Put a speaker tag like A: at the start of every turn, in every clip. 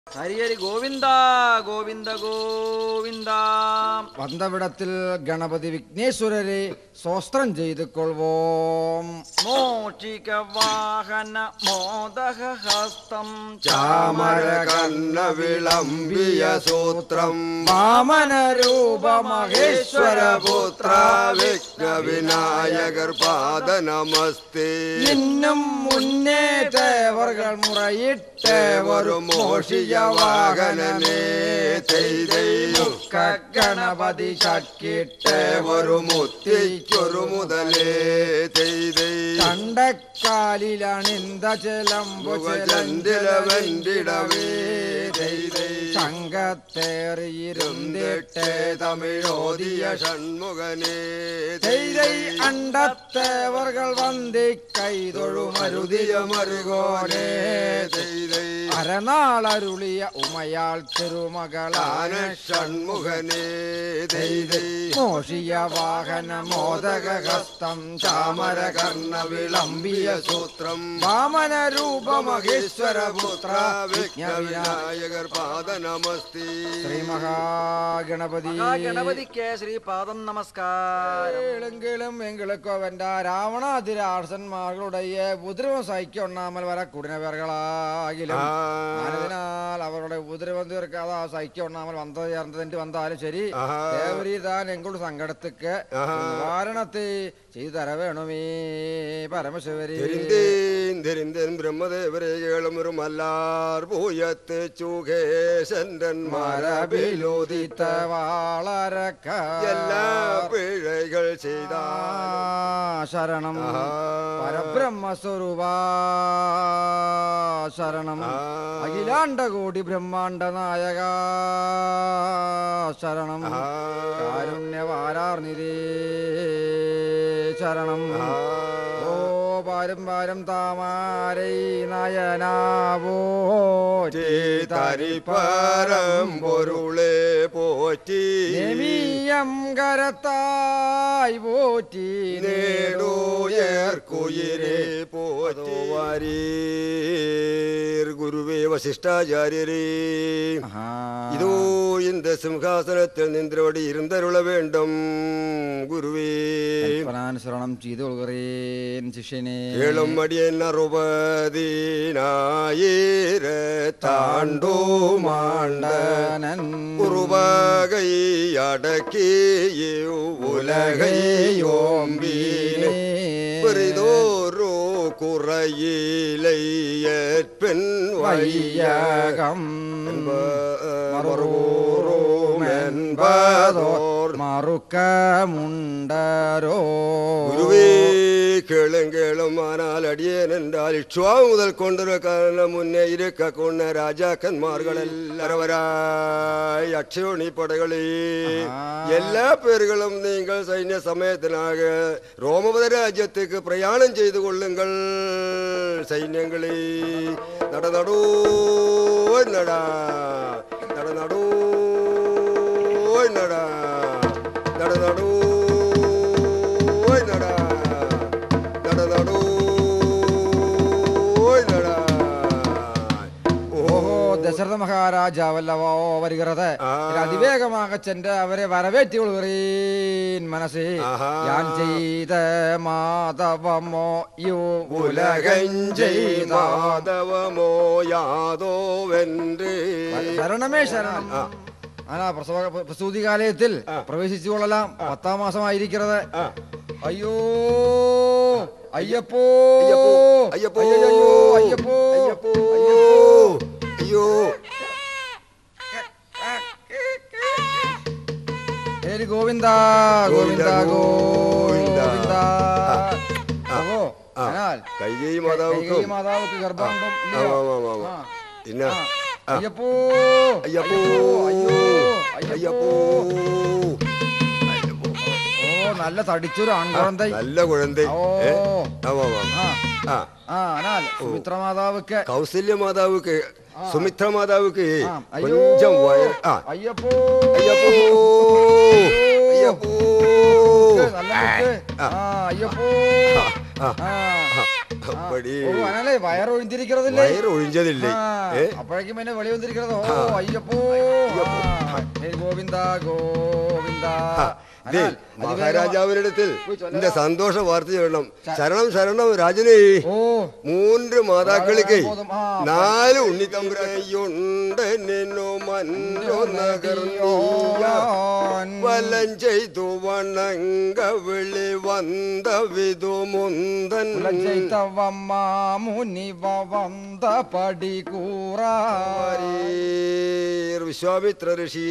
A: ഹരിഹരി ഗോവിന്ദ ഗോവിന്ദ ഗോവിന്ദ
B: വന്തവിടത്തിൽ ഗണപതി വിഘ്നേശ്വരരെ സ്വസ്ത്രം ചെയ്തു കൊള്ളുവോം
A: മോഷിക വാഹന മോദക ഹസ്തം
C: ചാമര കണ്ണ വിളമ്പിയ സൂത്രം
B: വാമനരൂപ മഹേശ്വര
C: പുത്ര വിഘ്ന വിനായകർ പാദ നമസ്തേ
B: ഇന്നും മുന്നേ തേവർകൾ മുറയിട്ട്
C: ഒരു മോഷിയ വാഹനനേ തെയ്തെയ്യും
B: ഗണപതി ചക്കിട്ട്
C: ഒരു മുത്തിക്കൊരു മുതലേ തെയ്തെയ്
B: കണ്ടക്കാലിലണിന്ത ചെലമ്പു
C: ചന്ദ്രവൻറിടവേ തെയ്തെയ്
B: സംഘത്തേറിയിരുന്നിട്ട്
C: തമിഴോദിയ ഷൺമുഖനേ
B: ചെയ്തൈ അണ്ടത്തേവർകൾ വന്തി കൈതൊഴുമരുതിയ മരുകോനെ അരനാളരുളിയ ഉമയാൾ തിരുമകളാന
C: ആന ഷൺമുഖനേ തെയ്തെയ്
B: മോഷിയ വാഹന മോദക ഹസ്തം ചാമര കർണ വിളമ്പിയ
C: സൂത്രം
B: വാമന രൂപ മഹേശ്വര പുത്ര വിജ്ഞവിനായ
C: വിനായകർ പാദ നമസ്തേ
B: ശ്രീ മഹാഗണപതി
A: ഗണപതിക്ക് ശ്രീപാദം നമസ്കാരം
B: എങ്കിലും എങ്കിലൊക്കെ വെന്റെ രാവണാതിരാർസന്മാരുടെ ഉപദ്രവം സഹിക്കൊണ്ണാമൽ വര കുടിനവേറുകളാകിലും
C: ആ.
B: അതിനാൽ അവരുടെ ഉപദ്രവം തീർക്കാതെ സഹിക്കൊണ്ണാമൽ വന്നത് ചേർന്നതിന്റെ വന്നാലും ശരി
C: ആഹാ.
B: ദേവരി താൻ എങ്കുള്ള സങ്കടത്തിക്ക്
C: ആഹാ.
B: നിവാരണത്തെ ചെയ്തു തര വേണമേ പരമശിവരി
C: തിരിന്തേൻ തിരിന്തേൻ ബ്രഹ്മദേവരെ കേളുമൊരു മല്ലാർ പൂയത്ത് ചുകേശൻ മരബിലോദിത്ത
B: വാളരക്ക
C: എല്ലാ പിഴകൾ ചെയ്ത
B: ശരണം
C: ആഹാ.
B: പരബ്രഹ്മസ്വരൂപ ശരണം
C: ആ.
B: അഖിലാണ്ടകോടി ബ്രഹ്മാണ്ട നായക ശരണം കാരുണ്യവാരാർനിരേ ശരണം ഓ പാരം പാരം താമാരൈ നയനാവോ
C: തരിപ്പരം പൊരുളെ പോറ്റി
B: നെമിയം കരത്തായി പോറ്റി
C: നേടോയർക്കുയിരെ പോറ്റി വാരീർ ഗുരുവേ വസിഷ്ഠാചാര്യരേ
B: ആഹാ.
C: இதோ இந்த சிம்ஹாசனத்தில் நின்றபடி இருந்தருள வேண்டும் குருவே
B: കൽപ്പനാനുസരണം ചെയ്തു കൊള്ളുകറേൻ ശിഷ്യനെ
C: கேளும் அடியன் அறுபதினாயிர தாண்டோ மாண்ட
B: മാണ്ടനൻ
C: குருவகை அடக்கி உலகையோம்பினே பெரிதோரோ குறையிலை ஏற்பின் வையகம்
B: വയ്യകം
C: മറുകൂറുമെൻപതോർ
B: മറുക്കമുണ്ടരോ
C: ഗുരുവേ കേളും കേളും ആനാൽ അടിയൻ என்றால் ഇക്ഷ്വാ മുതൽ കൊണ്ടൊരു കാലം മുന്നേ ഇരുക്ക കൊണ്ട രാജാക്കന്മാർകളെല്ലാവരായി അക്ഷയോണി പടകളെ എല്ലാ പേരുകളും നിങ്ങൾ സൈന്യ സമയത്തിനാക രോമപത രാജ്യത്തേക്ക് പ്രയാണം ചെയ്തു കൊള്ളുങ്ങൾ സൈന്യങ്ങളെ നടനടോ നട നടനടോ നട നടനടോ നട നടനടോ നട
B: ഓഹോ ദശരഥ മഹാരാജാവല്ലവോ വരുகிறது
C: ആ.
B: ഇത് അതിവേഗமாக ചെன்று അവരെ വരവേറ്റി കൊള്ളുകറീൻ മനസ്സേ
C: ആഹാ.
B: ഞാൻ ചെയ്ത മാധവമോ യു
C: ഉലകം
B: ചെയ്ത
C: മാധവമോ യാദോവെன்று
B: ശരണമേ ശരണം
C: ആ.
B: ആനാ പ്രസവ പ്രസൂതി കാലയത്തിൽ പ്രവേശിച്ചു കൊള്ളലാം പത്താം മാസമായിരിക്കുന്നത് അയ്യോ അയ്യപ്പോ
C: അയ്യപ്പോ അയ്യപ്പോ
B: അയ്യയ്യോ, അയ്യപ്പോ
C: അയ്യപ്പോ
B: അയ്യപ്പോ
C: അയ്യോ
B: ഹരി ഗോവിന്ദ ഗോവിന്ദ
C: ഗോവിന്ദ.
B: ഗോവിന്ദ
C: ആ,
B: ഓഹോ
C: ആ.
B: അതിനാൽ
C: കൈകൈ മാതാവുക്കും
B: കൈകേയി മാതാവുക്ക് ഗർഭമുണ്ടും ഇല്ലയോ?
C: ആമാ, ആമാ, ആമാ.
B: ആ.
C: പിന്നെ
B: ആ.
C: ആ.
B: അയ്യപ്പോ
C: അയ്യപ്പോ
B: അയ്യോ
C: അയ്യപ്പോ
B: അയ്യപ്പോ ഓ നല്ല തടിച്ചൊരു ആൺകുഴന്തൈ
C: നല്ല കുഴന്തേ
B: ഓ
C: ഏ? ആമാ, ആമാ.
B: ആ
C: ആ
B: ആ എന്നാൽ സുമിത്ര മാതാവുക്ക്
C: കൗസല്യ മാതാവുക്ക് സുമിത്ര മാതാവുക്ക്
B: ആ, അയ്യോ
C: കൊഞ്ചം വയർ ആ
B: അയ്യപ്പോ
C: അയ്യപ്പോ അയ്യപ്പോ
B: നല്ല മുക്ക്.
C: ആ.
B: ആ അയ്യപ്പോ
C: ആ.
B: ആ
C: അപ്പടി
B: ഓ അനല്ലേ വയറൊഴിഞ്ഞിരിക്കുന്നതില്ലേ
C: വയറ് ഒഴിഞ്ഞതില്ലേ
B: ആ,
C: ഏ
B: അപ്പോഴേക്കും എന്നെ വെളി വന്നിരിക്കുന്നത് ഓ അയ്യപ്പോ ആ, ഹേ ഗോവിന്ദ ഗോവിന്ദ
C: ദേ,
B: അതിനാൽ അതിവേഗം-
C: മഹാരാജാവിന്റെ അടുത്തിൽ
B: പോയി ചൊല്ലടാ.
C: എന്റെ സന്തോഷ വാർത്ത ചൊല്ലണം ശരണം ശരണം രാജനേ
B: ഓ
C: മൂന്ന് മാതാക്കളിക്ക്
B: ബോധം, ആ,
C: നാല് ഉണ്ണിത്തമ്പുരയുണ്ടെന്നോ മന്നോ നഗർന്നീയ വലം ചെയ്തു വണങ്ക വിളി വந்த വിധു മുന്തൻ
B: മുനിവ വந்த പടി കൂറ
C: വിശ്വാമിത്ര ഋഷി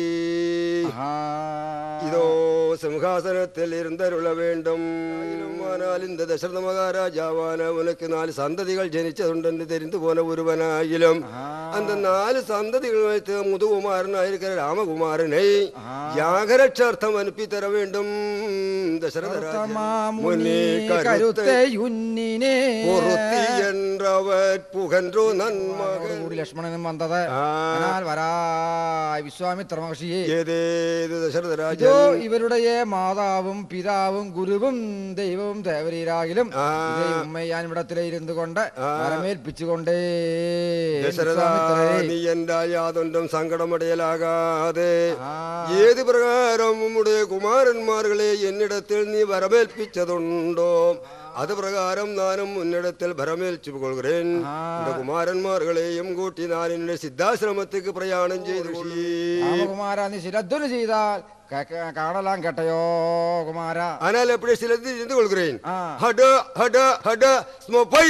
C: இதோ சிம்ஹாசனத்தில் இருந்தருள வேண்டும் ஆனால் இந்த தசரத மகாராஜாவான உனக்கு நாலு சந்ததிகள் ஜனிச்சதுണ്ടെന്ന് தெரிந்து போன ஒருவனாயிலும் அந்த நாலு சந்ததிகள் வைத்து முதுகுமாரனாயிருக்கிற ராமகுமாரனை யாகரட்சார்த்தம் அனுப்பி தர வேண்டும் தசரத ராஜா முனி கருத்தை
B: കരുത്തയുന്നിനെ
C: பொருத்தி என்றவர் புகன்றோ நன்மகன்
B: കൂടി ലക്ഷ്മണനും വന്നത്
C: ആ.
B: എന്നാൽ വരാ വിശ്വാമിത്ര മഹർഷിയെ
C: ஏதேது தசரத
B: ഇതോ
C: ராஜன்
B: ഇവരുടെ പിതാവും പിതാവും ഗുരുവും ദൈവവും ദേവരീരാകിലും
C: ആ.
B: ഇതേ ഉമ്മയാൻ ഇവിടത്തിലെ ഇരുന്നു കൊണ്ട്
C: ആ.
B: വരമേൽപ്പിച്ചുകൊണ്ടേ
C: ദശരഥ നീ എന്താൽ യാതൊന്നും സങ്കടമടയലാകാതെ
B: ആ.
C: ഏത് പ്രകാരം നമ്മുടെ കുമാരന്മാർകളെ എന്നിടത്തിൽ നീ വരമേൽപ്പിച്ചതുണ്ടോ അത് പ്രകാരം ഞാനും മുന്നിടത്തിൽ ഭരമേൽച്ചു കൊള്ളുകേൻ എന്റെ കുമാരന്മാർകളെയും കൂട്ടി ഞാൻ എന്റെ സിദ്ധാശ്രമത്തേക്ക് പ്രയാണം ചെയ്തു കൊള്ളീ.
B: രാമകുമാര നീ ശിരധ്വനി ചെയ്താൽ കേക്ക- കാണലാം കേട്ടയോ കുമാര
C: ஆனால் எப்படி சிலது இருந்து கொள்கிறேன்
B: ആ.
C: ஹட ஹட ஹட ஸ்மொபை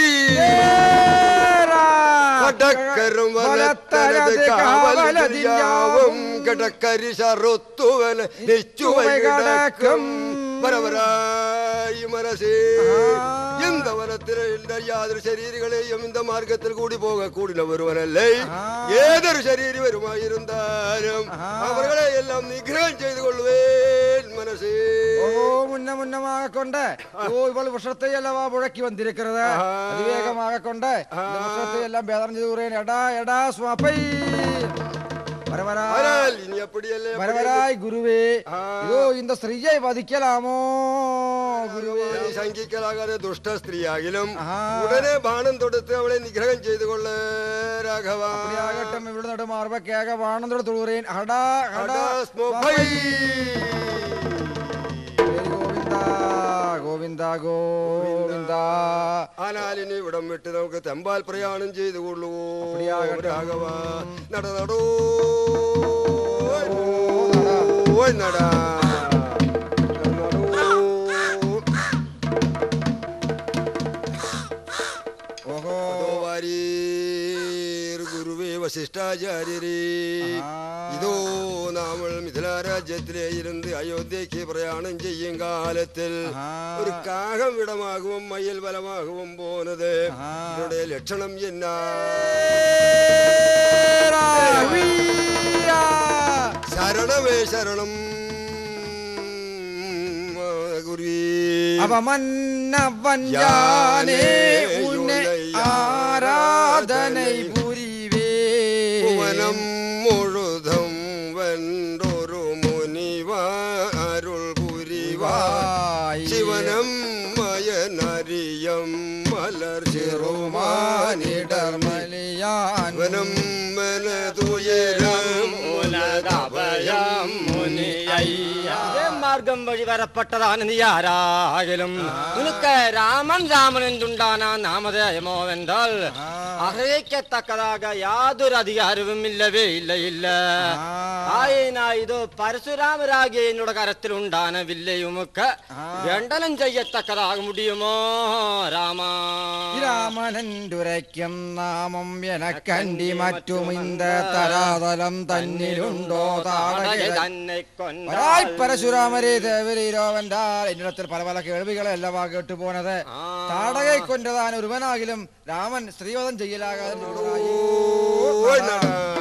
C: കടക്കരും വലത്തരത് കാവലതിയാവും കടക്കരി ശറുത്തുവന നിച്ചുവൈ കിടക്കും വരവരായി മനസ്സേ இந்த വനത്തിൽ യാതൊരു ശരീരങ്ങളെയും இந்த മാർഗത്തിൽ കൂടി പോക കൂടിന ഒരുവനല്ലേ ഏതൊരു ശരീരം വരുമായിരുന്നാലും അവരെ എല്ലാം നിഗ്രഹം ചെയ്തു കൊള്ളുവേൻ മനസ്സേ
B: ഓ മുന്ന മുന്നமாக கொண்டு ஓ இவள் விஷத்தை அல்லவா முழக்கி வந்திருக்கிறது அதிவேகமாக கொண்டு இந்த விஷத்தை எல்லாம் பேதம் செய்து கூறேன் எடா எடா சுவாப்பை வரவரா
C: ஆனால் இனி அப்படியல்ல
B: வரவராய் குருவே இதோ இந்த ஸ்திரீயை வதிக்கலாமோ குருவே
C: നീ ശങ്കിക്കലാകാതെ ദുഷ്ട സ്ത്രീയാകിലും
B: ആഹാ.
C: ഉടനെ ബാണം തൊടുത്ത് അവളെ നിഗ്രഹം ചെയ്തു കൊള്ള രാഘവ
B: அப்படியாகட்டும் இவ்வளவு நடு மார்ப கேக வானந்தோட தொழுகிறேன் அடா அடா
C: സ്മൊഭൈ.
B: ഗോവിന്ദ ഗോവിന്ദ ഗോവിന്ദ
C: ஆனால் ഇനി ഇവിടം വിട്ട് നമുക്ക് തെമ്പാൽ പ്രയാണം ചെയ്തു കൊള്ളുവോ
B: அப்படியாகட்டும்.
C: രാഘവ നട നടോ
B: നട.
C: ഓയ് നട നടോ.
B: ഓഹോ
C: അതോ വാരീർ ഗുരുവേ വസിഷ്ഠാചാര്യരേ
B: ആ.
C: ഇതോ നമ്മൾ മിഥിലാരാജ്യത്തിലെ ഇരുന്ന് അയോധ്യയ്ക്ക് പ്രയാണം ചെയ്യും കാലത്തിൽ
B: ആ.
C: ഒരു കാകം വിടമാകും മയിൽ ബലമാകും പോന്നത്
B: ആ.
C: ഇതിയുടെ ലക്ഷണം എന്നാ ശരണമേ ശരണം ഗുരുവേ
B: அவமன்னவன் யானே உன்னை ஆராதனை புரிவே
C: ഭുവനം മുഴുതും വെണ്ടൊരു മുനിവ അരുൾ പുരിവാ
B: வாய்
C: ശിവനം മയനരിയം മലർ ചെറുമാനിടർ
B: மலியான்
C: വനം മനതുയരം മുലകഭയം മുനിയയ്യ
D: അതേ മാർഗം വഴി വരപ്പെട്ടതാണ് നീ ആരാകലും നിനക്ക് രാമൻ രാമൻ എന്തുണ്ടാനാ നാമധേയമോ വെന്താൽ അർഹിക്കത്തക്കതാക യാതൊരു അധികാരവും ഇല്ലവേ ഇല്ല ഇല്ല ആയിനാ ഇത് പരശുരാമരാഗി എന്നോട് കരത്തിലുണ്ടാന വില്ലയുമൊക്കെ വേണ്ടനം ചെയ്യത്തക്കതാക മുടിയുമോ രാമ
B: രാമനന്തുരയ്ക്കും നാമം എനക്കണ്ടി മറ്റും ഇന്ത തരാതലം തന്നിലുണ്ടോ താടക
D: തന്നെ
B: വരായ് പരശുരാമരേ ദേവരീരോവന്റാൽ എന്നിടത്തിൽ പല പല കേൾവികളെല്ലാം കേട്ടു പോണത് താടകை കൊണ്ടതാൻ ഒരുവനാകിലും രാമൻ സ്ത്രീവധം ചെയ്യലാകാതെ
C: ഓയ് നട